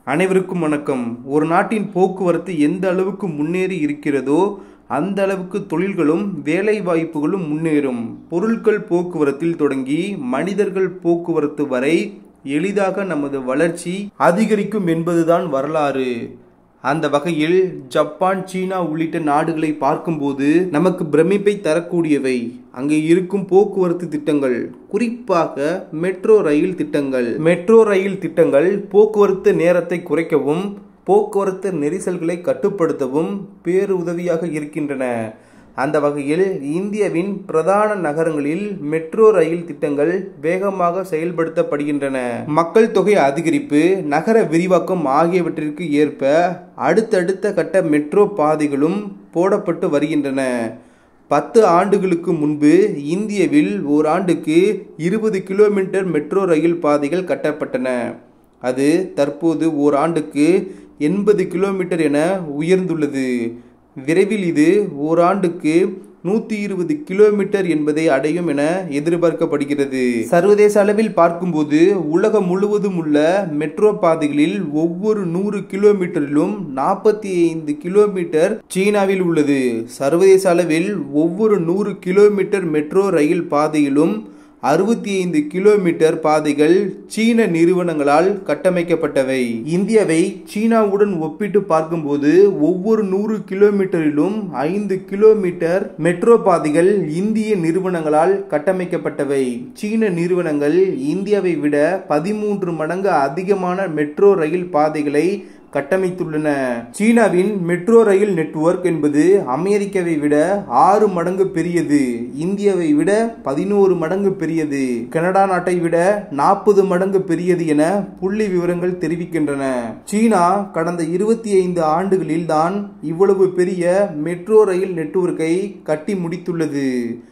அனைவருக்கும் வணக்கம் ஒரு நாட்டின் போக்குவரத்து எந்த அளவுக்கு முன்னேறி இருக்கிறதோ அந்த அளவுக்கு தொழில்களும் வேலை வாய்ப்புகளும் முன்னேறும் பொருட்கள் போக்குவரத்தில் தொடங்கி மனிதர்கள் போக்குவரத்து வரை எளிதாக நமது வளர்ச்சி அதிகரிக்கும் என்பதுதான் வரலாறு அந்த வகையில் ஜப்பான் சீனா உள்ளிட்ட நாடுகளை பார்க்கும்போது நமக்கு பிரமிப்பை தரக்கூடியவை அங்கே இருக்கும் போக்குவரத்து திட்டங்கள் குறிப்பாக மெட்ரோ ரயில் திட்டங்கள் மெட்ரோ ரயில் திட்டங்கள் போக்குவரத்து நேரத்தை குறைக்கவும் போக்குவரத்து நெரிசல்களை கட்டுப்படுத்தவும் பேருதவியாக இருக்கின்றன அந்த வகையில் இந்தியாவின் பிரதான நகரங்களில் மெட்ரோ ரயில் திட்டங்கள் வேகமாக செயல்படுத்தப்படுகின்றன மக்கள் தொகை அதிகரிப்பு நகர விரிவாக்கம் ஆகியவற்றிற்கு ஏற்ப அடுத்தடுத்த கட்ட மெட்ரோ பாதைகளும் போடப்பட்டு வருகின்றன பத்து ஆண்டுகளுக்கு முன்பு இந்தியாவில் ஓராண்டுக்கு இருபது கிலோமீட்டர் மெட்ரோ ரயில் பாதைகள் கட்டப்பட்டன அது தற்போது ஓராண்டுக்கு எண்பது கிலோமீட்டர் என உயர்ந்துள்ளது விரைவில் இது ஓராண்டுக்கு நூத்தி இருபது கிலோமீட்டர் என்பதை அடையும் என எதிர்பார்க்கப்படுகிறது சர்வதேச அளவில் பார்க்கும்போது உலகம் முழுவதும் உள்ள மெட்ரோ பாதைகளில் ஒவ்வொரு நூறு கிலோமீட்டரிலும் நாற்பத்தி ஐந்து கிலோமீட்டர் சீனாவில் உள்ளது சர்வதேச அளவில் ஒவ்வொரு நூறு கிலோமீட்டர் மெட்ரோ ரயில் பாதையிலும் அறுபத்தி ஐந்து கிலோமீட்டர் பாதைகள் சீன நிறுவனங்களால் கட்டமைக்கப்பட்டவை இந்தியாவை சீனாவுடன் ஒப்பிட்டு பார்க்கும்போது ஒவ்வொரு நூறு கிலோமீட்டரிலும் ஐந்து கிலோமீட்டர் மெட்ரோ பாதைகள் இந்திய நிறுவனங்களால் கட்டமைக்கப்பட்டவை சீன நிறுவனங்கள் இந்தியாவை விட பதிமூன்று மடங்கு அதிகமான மெட்ரோ ரயில் பாதைகளை கட்டமைத்துள்ளன சீனாவின் மெட்ரோ ரயில் நெட்வொர்க் என்பது அமெரிக்காவை விட ஆறு மடங்கு பெரியது இந்தியாவை விட பதினோரு மடங்கு பெரியது கனடா நாட்டை விட நாற்பது மடங்கு பெரியது என புள்ளி விவரங்கள் தெரிவிக்கின்றன சீனா கடந்த இருபத்தி ஐந்து ஆண்டுகளில் தான் இவ்வளவு பெரிய மெட்ரோ ரயில் நெட்வொர்க்கை கட்டி முடித்துள்ளது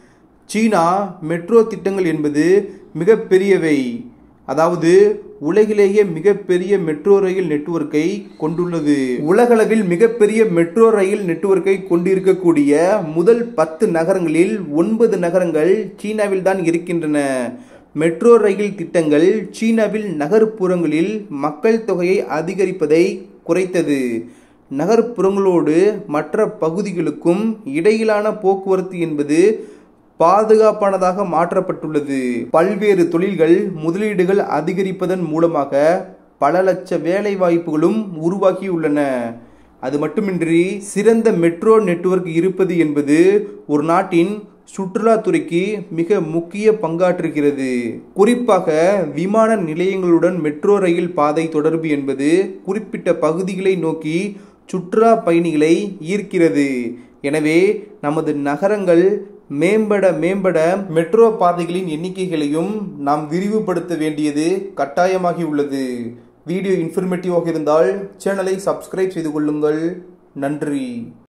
சீனா மெட்ரோ திட்டங்கள் என்பது மிக பெரியவை அதாவது உலகிலேயே மிகப்பெரிய மெட்ரோ ரயில் நெட்வொர்க்கை கொண்டுள்ளது உலகளவில் மிகப்பெரிய மெட்ரோ ரயில் நெட்வொர்க்கை கொண்டிருக்கக்கூடிய முதல் பத்து நகரங்களில் ஒன்பது நகரங்கள் சீனாவில் தான் இருக்கின்றன மெட்ரோ ரயில் திட்டங்கள் சீனாவில் நகர்ப்புறங்களில் மக்கள் தொகையை அதிகரிப்பதை குறைத்தது நகர்ப்புறங்களோடு மற்ற பகுதிகளுக்கும் இடையிலான போக்குவரத்து என்பது பாதுகாப்பானதாக மாற்றப்பட்டுள்ளது பல்வேறு தொழில்கள் முதலீடுகள் அதிகரிப்பதன் மூலமாக பல லட்ச வேலை வாய்ப்புகளும் உருவாகியுள்ளன அது மட்டுமின்றி சிறந்த மெட்ரோ நெட்வொர்க் இருப்பது என்பது ஒரு நாட்டின் சுற்றுலாத்துறைக்கு மிக முக்கிய பங்காற்றுகிறது குறிப்பாக விமான நிலையங்களுடன் மெட்ரோ ரயில் பாதை தொடர்பு என்பது குறிப்பிட்ட பகுதிகளை நோக்கி சுற்றுலா பயணிகளை ஈர்க்கிறது எனவே நமது நகரங்கள் மேம்பட மேம்பட மெட்ரோ பாதைகளின் எண்ணிக்கைகளையும் நாம் விரிவுபடுத்த வேண்டியது கட்டாயமாகி உள்ளது வீடியோ இன்ஃபர்மேட்டிவாக இருந்தால் சேனலை சப்ஸ்கிரைப் செய்து கொள்ளுங்கள் நன்றி